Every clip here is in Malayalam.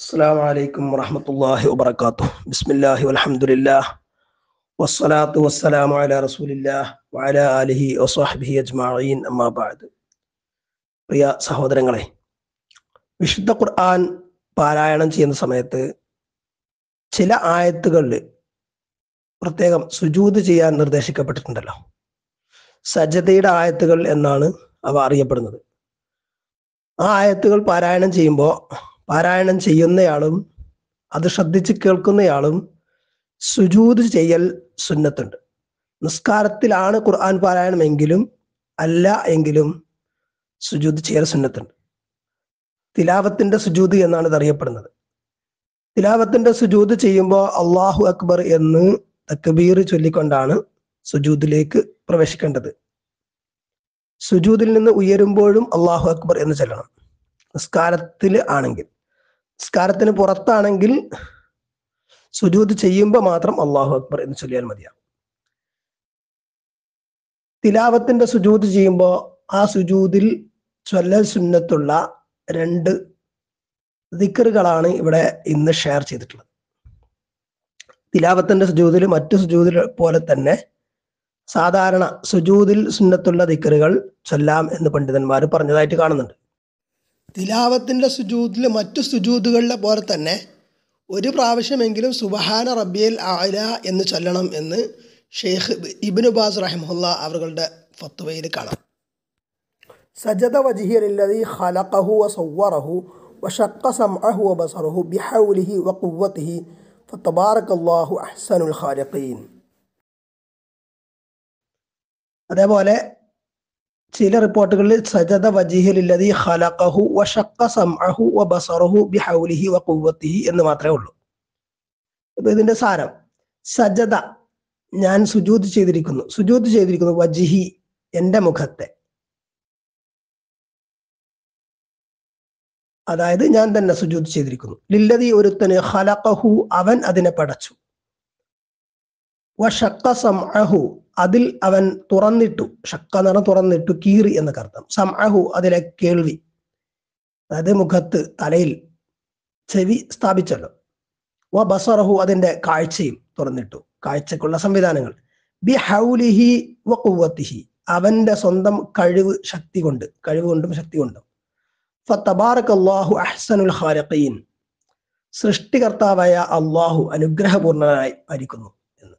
السلام عليكم ورحمة الله وبركاته بسم الله والحمد لله والصلاة والسلام على رسول الله وعلى آله وصحبه أجمعين أما بعد പ്രിയ സഹോദരങ്ങളെ വിശുദ്ധ ഖുർആൻ പാരായണം ചെയ്യുന്ന സമയത്ത് ചില ആയത്തുകളിൽ പ്രത്യേകം സുജൂത് ചെയ്യാൻ നിർദ്ദേശിക്കപ്പെട്ടിട്ടുണ്ടല്ലോ സജതയുടെ ആയത്തുകൾ എന്നാണ് അവ അറിയപ്പെടുന്നത് ആ ആയത്തുകൾ പാരായണം ചെയ്യുമ്പോൾ പാരായണം ചെയ്യുന്നയാളും അത് ശ്രദ്ധിച്ച് കേൾക്കുന്നയാളും സുജൂത് ചെയ്യൽ സുന്നത്തുണ്ട് നിസ്കാരത്തിലാണ് ഖുർആൻ പാരായണമെങ്കിലും അല്ല എങ്കിലും സുജൂത് ചെയ്യൽ സുന്നത്തുണ്ട് തിലാവത്തിന്റെ സുജൂത് എന്നാണ് ഇത് അറിയപ്പെടുന്നത് തിലാവത്തിന്റെ സുജൂത് ചെയ്യുമ്പോൾ അള്ളാഹു അക്ബർ എന്ന് തക്ബീർ ചൊല്ലിക്കൊണ്ടാണ് സുജൂദിലേക്ക് പ്രവേശിക്കേണ്ടത് സുജൂദിൽ നിന്ന് ഉയരുമ്പോഴും അള്ളാഹു അക്ബർ എന്ന് ചൊല്ലണം നിസ്കാരത്തിൽ ആണെങ്കിൽ നിസ്കാരത്തിന് പുറത്താണെങ്കിൽ സുജൂദ് ചെയ്യുമ്പോൾ മാത്രം അള്ളാഹു അക്ബർ എന്ന് ചൊല്ലിയാൽ മതിയാവും തിലാവത്തിന്റെ സുജൂദ് ചെയ്യുമ്പോൾ ആ സുജൂദിൽ ചൊല്ലൽ സുന്നത്തുള്ള രണ്ട് ദിക്കറുകളാണ് ഇവിടെ ഇന്ന് ഷെയർ ചെയ്തിട്ടുള്ളത് തിലാവത്തിന്റെ സുജൂദിൽ മറ്റു സുജൂദിൽ പോലെ തന്നെ സാധാരണ സുജൂദിൽ സുന്നത്തുള്ള ദിക്കറുകൾ ചൊല്ലാം എന്ന് പണ്ഡിതന്മാർ പറഞ്ഞതായിട്ട് കാണുന്നുണ്ട് തിലാവത്തിന്റെ സുജൂദിൽ മറ്റു സുജൂദുകളിലെ പോലെ തന്നെ ഒരു പ്രാവശ്യമെങ്കിലും സുബഹാന റബ്ബിയൽ ആല എന്ന് ചൊല്ലണം എന്ന് ഷെയ്ഖ് ഇബിനു ബാസ് റഹിമുല്ല അവരുടെ ഫത്വയിൽ കാണാം സജദ വജിഹിയല്ലതി ഖലഖഹു വസവ്വറഹു വഷക്ക സംഅഹു വബസറഹു ബിഹൗലിഹി വഖുവ്വതിഹി ഫതബാറകല്ലാഹു അഹ്സനുൽ ഖാലിഖീൻ അതേപോലെ ചില റിപ്പോർട്ടുകളിൽ സജദ വജിഹിലതി ഖലഖഹു വഷക്ക സംഅഹു വബസറഹു ബിഹൗലിഹി വഖുവ്വതിഹി എന്ന് മാത്രമേ ഉള്ളൂ ഇപ്പൊ ഇതിന്റെ സാരം സജദ ഞാൻ സുജൂദ് ചെയ്തിരിക്കുന്നു സുജൂദ് ചെയ്തിരിക്കുന്നു വജിഹി എന്റെ മുഖത്തെ അതായത് ഞാൻ തന്നെ സുജൂദ് ചെയ്തിരിക്കുന്നു ലില്ലതി ഒരുത്തന് ഖലഖഹു അവൻ അതിനെ പടച്ചു വഷക്ക സംഅഹു അതിൽ അവൻ തുറന്നിട്ടു ഷക്ക എന്ന് പറഞ്ഞാൽ തുറന്നിട്ടു കീറി എന്നൊക്കെ അർത്ഥം സംഅഹു അതിലെ കേൾവി അതായത് മുഖത്ത് തലയിൽ ചെവി സ്ഥാപിച്ചല്ലോ വ ബസറഹു അതിന്റെ കാഴ്ചയും തുറന്നിട്ടു കാഴ്ചക്കുള്ള സംവിധാനങ്ങൾ ബി ഹൗലിഹി വ കുവത്തിഹി അവന്റെ സ്വന്തം കഴിവ് ശക്തി കൊണ്ട് കഴിവ് കൊണ്ടും ശക്തി കൊണ്ടും ഫത്തബാറക് അഹ്സനുൽ ഖാലിഖീൻ സൃഷ്ടികർത്താവായ അള്ളാഹു അനുഗ്രഹപൂർണനായി ഭരിക്കുന്നു എന്ന്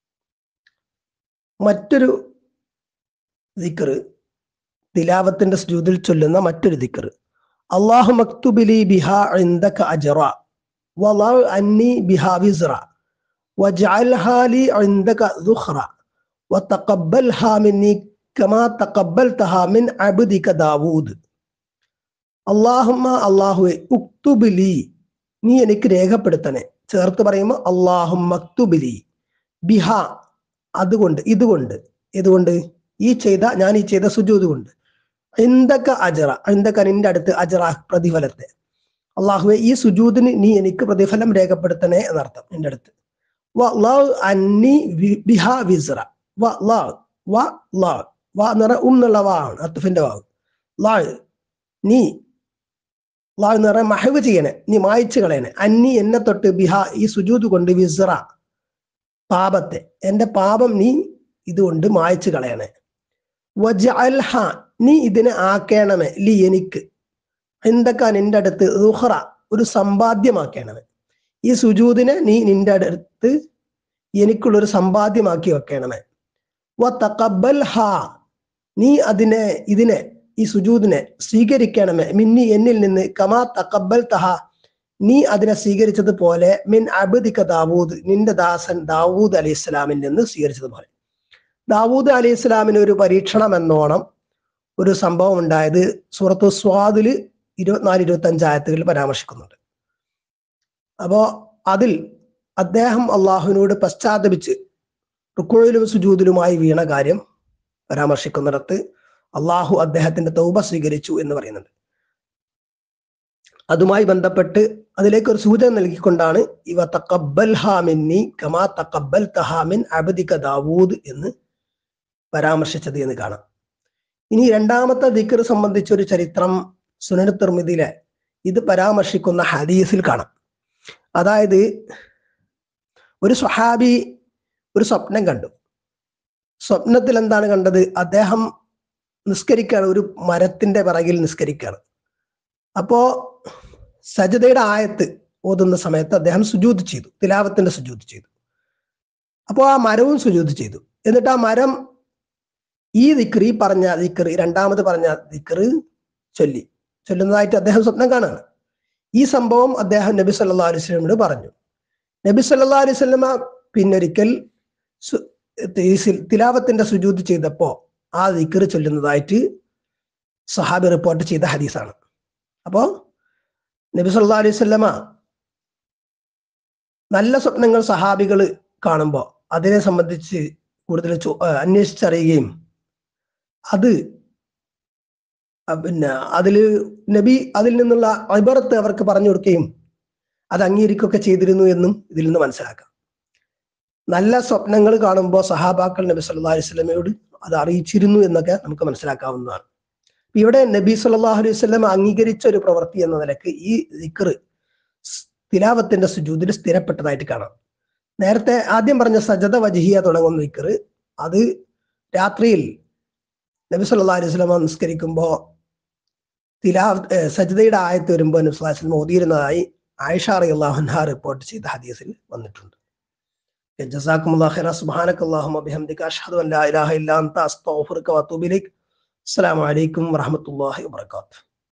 മറ്റൊരു ദിക്കറ് തിലാവത്തിന്റെ സ്ജൂദിൽ ചൊല്ലുന്ന മറ്റൊരു ദിക്കറ് അള്ളാഹു മക്തുബിലി ബിഹ ഇന്ദക അജറ വലാ അന്നി ബിഹ വിസ്റ വജഅൽഹാ ലി ഇന്ദക ദുഖറ വതഖബ്ബൽഹാ മിന്നി കമാ തഖബ്ബൽതഹാ മിൻ അബ്ദിക ദാവൂദ് അള്ളാഹുമ്മ അള്ളാഹുവെ ഉക്തുബിലി നീ എനിക്ക് രേഖപ്പെടുത്തണേ ചേർത്ത് പറയുമ്പോൾ അള്ളാഹു മക്തുബിലി ബിഹ അതുകൊണ്ട് ഇതുകൊണ്ട് ഇതുകൊണ്ട് ഈ ചെയ്ത ഞാൻ ഈ ചെയ്ത സുജൂത് കൊണ്ട് എന്തൊക്കെ അജറ എന്തൊക്കെ നിന്റെ അടുത്ത് അജറ പ്രതിഫലത്തെ അള്ളാഹുവെ ഈ സുജൂദിന് നീ എനിക്ക് പ്രതിഫലം രേഖപ്പെടുത്തണേ എന്നർത്ഥം നിന്റെ അടുത്ത് അന്നി ബിഹ വിസ്റ വ ലാ വ ലാ വ എന്ന് പറഞ്ഞാൽ ഉം എന്നുള്ള വാ ആണ് അത്തുഫിന്റെ വാവ് ലാ നീ ലാ എന്ന് പറഞ്ഞാൽ മഹവ് ചെയ്യണേ നീ മായിച്ചു കളയണേ അന്നി എന്നെ തൊട്ട് ബിഹ ഈ സുജൂത് കൊണ്ട് വിസ്റ പാപത്തെ എന്റെ പാപം നീ ഇതുകൊണ്ട് മായച്ചു കളയണേ വജ അൽഹ നീ ഇതിനെ ആക്കേണമേ ലി എനിക്ക് എന്തൊക്കെ നിന്റെ അടുത്ത് റുഹറ ഒരു സമ്പാദ്യമാക്കണമേ ഈ സുജൂദിനെ നീ നിന്റെ അടുത്ത് എനിക്കുള്ളൊരു സമ്പാദ്യമാക്കി വെക്കണമേ വ തക്കബൽ ഹ നീ അതിനെ ഇതിനെ ഈ സുജൂദിനെ സ്വീകരിക്കണമേ മിന്നി എന്നിൽ നിന്ന് കമാ തക്കബൽ തഹ നീ അതിനെ സ്വീകരിച്ചതുപോലെ മിൻ അബദിക ദാവൂദ് നിന്റെ ദാസൻ ദാവൂദ് അലി ഇസ്ലാമിൽ നിന്ന് സ്വീകരിച്ചതുപോലെ ദാവൂദ് അലി ഇസ്ലാമിന് ഒരു പരീക്ഷണം എന്നോണം ഒരു സംഭവം ഉണ്ടായത് സൂറത്തു സ്വാദില് ഇരുപത്തിനാല് ഇരുപത്തി അഞ്ചായത്തുകളിൽ പരാമർശിക്കുന്നുണ്ട് അപ്പോ അതിൽ അദ്ദേഹം അള്ളാഹുവിനോട് പശ്ചാത്തപിച്ച് റുക്കോയിലും സുജൂദിലുമായി വീണ കാര്യം പരാമർശിക്കുന്നിടത്ത് അള്ളാഹു അദ്ദേഹത്തിന്റെ തൗബ സ്വീകരിച്ചു എന്ന് പറയുന്നുണ്ട് അതുമായി ബന്ധപ്പെട്ട് അതിലേക്ക് ഒരു സൂചന നൽകിക്കൊണ്ടാണ് ഇവ തക്കബൽ ഹാമിന്നി കമാ തക്കബൽ തഹാമിൻ അബദിക ദാവൂദ് എന്ന് പരാമർശിച്ചത് എന്ന് കാണാം ഇനി രണ്ടാമത്തെ ദിക്കർ സംബന്ധിച്ച ഒരു ചരിത്രം സുനന തിർമിതിയിലെ ഇത് പരാമർശിക്കുന്ന ഹദീസിൽ കാണാം അതായത് ഒരു സ്വഹാബി ഒരു സ്വപ്നം കണ്ടു സ്വപ്നത്തിൽ എന്താണ് കണ്ടത് അദ്ദേഹം നിസ്കരിക്കുകയാണ് ഒരു മരത്തിന്റെ പിറകിൽ നിസ്കരിക്കുകയാണ് അപ്പോ സജതയുടെ ആയത്ത് ഓതുന്ന സമയത്ത് അദ്ദേഹം സുജൂത് ചെയ്തു തിലാവത്തിന്റെ സുജൂത് ചെയ്തു അപ്പോൾ ആ മരവും സുജൂത് ചെയ്തു എന്നിട്ട് ആ മരം ഈ ദിക്ർ ഈ പറഞ്ഞ ദിക്ർ രണ്ടാമത് പറഞ്ഞ ദിക്ർ ചൊല്ലി ചൊല്ലുന്നതായിട്ട് അദ്ദേഹം സ്വപ്നം കാണുകയാണ് ഈ സംഭവം അദ്ദേഹം നബി സല്ലാ അലൈഹി സ്വലമിനോട് പറഞ്ഞു നബി സല്ലാ അലൈഹി സ്വലമ പിന്നൊരിക്കൽ സു- ഈ സി- തിലാവത്തിന്റെ സുജൂത് ചെയ്തപ്പോ ആ ദിക്ർ ചൊല്ലുന്നതായിട്ട് സഹാബി റിപ്പോർട്ട് ചെയ്ത ഹദീസാണ് അപ്പോ നബി സല്ലാ അലൈഹി സ്വലമ നല്ല സ്വപ്നങ്ങൾ സഹാബികൾ കാണുമ്പോൾ അതിനെ സംബന്ധിച്ച് കൂടുതൽ ചോ- ആ, അന്വേഷിച്ചറിയുകയും അത് ആ, പിന്നെ അതില് നബി അതിൽ നിന്നുള്ള അബറത്ത് അവർക്ക് പറഞ്ഞു കൊടുക്കുകയും അത് അംഗീകരിക്കുകയൊക്കെ ചെയ്തിരുന്നു എന്നും ഇതിൽ നിന്ന് മനസ്സിലാക്കാം നല്ല സ്വപ്നങ്ങൾ കാണുമ്പോൾ സഹാബാക്കൾ നബി സല്ലാ അലൈഹി സ്വലമയോട് അത് അറിയിച്ചിരുന്നു എന്നൊക്കെ നമുക്ക് മനസ്സിലാക്കാവുന്നതാണ് ഇപ്പൊ ഇവിടെ നബി സല്ലല്ലാഹു അലൈഹി വസല്ലം അംഗീകരിച്ച ഒരു പ്രവൃത്തി എന്ന നിലക്ക് ഈ ദിക്ർ തിലാവത്തിന്റെ സുജൂദിൽ സ്ഥിരപ്പെട്ടതായിട്ട് കാണാം നേരത്തെ ആദ്യം പറഞ്ഞ സജദ വജഹിയ തുടങ്ങുന്ന ദിക്ർ അത് രാത്രിയിൽ നബി സല്ലല്ലാഹു അലൈഹി വസല്ലം നിസ്കരിക്കുമ്പോൾ തിലാ ഏർ സജദയുടെ ആയത്ത് വരുമ്പോൾ നബി സല്ലല്ലാഹു അലൈഹി വസല്ലം ഓതിയിരുന്നതായി ആയിഷ റളിയല്ലാഹു അൻഹ റിപ്പോർട്ട് ചെയ്ത ഹദീസിൽ വന്നിട്ടുണ്ട് ജസാക്കുമുല്ലാഹു ഖൈറ സുബ്ഹാനക്കല്ലാഹുമ്മ ബിഹംദിക അഷ്ഹദു അൻ ലാ ഇലാഹ ഇല്ലാ അൻത അസ്തഗ്ഫിറുക വഅതൂബു ഇലൈക് അസ്സലാമു അലൈക്കും വറഹ്മത്തുള്ളാഹി വബറകാതുഹു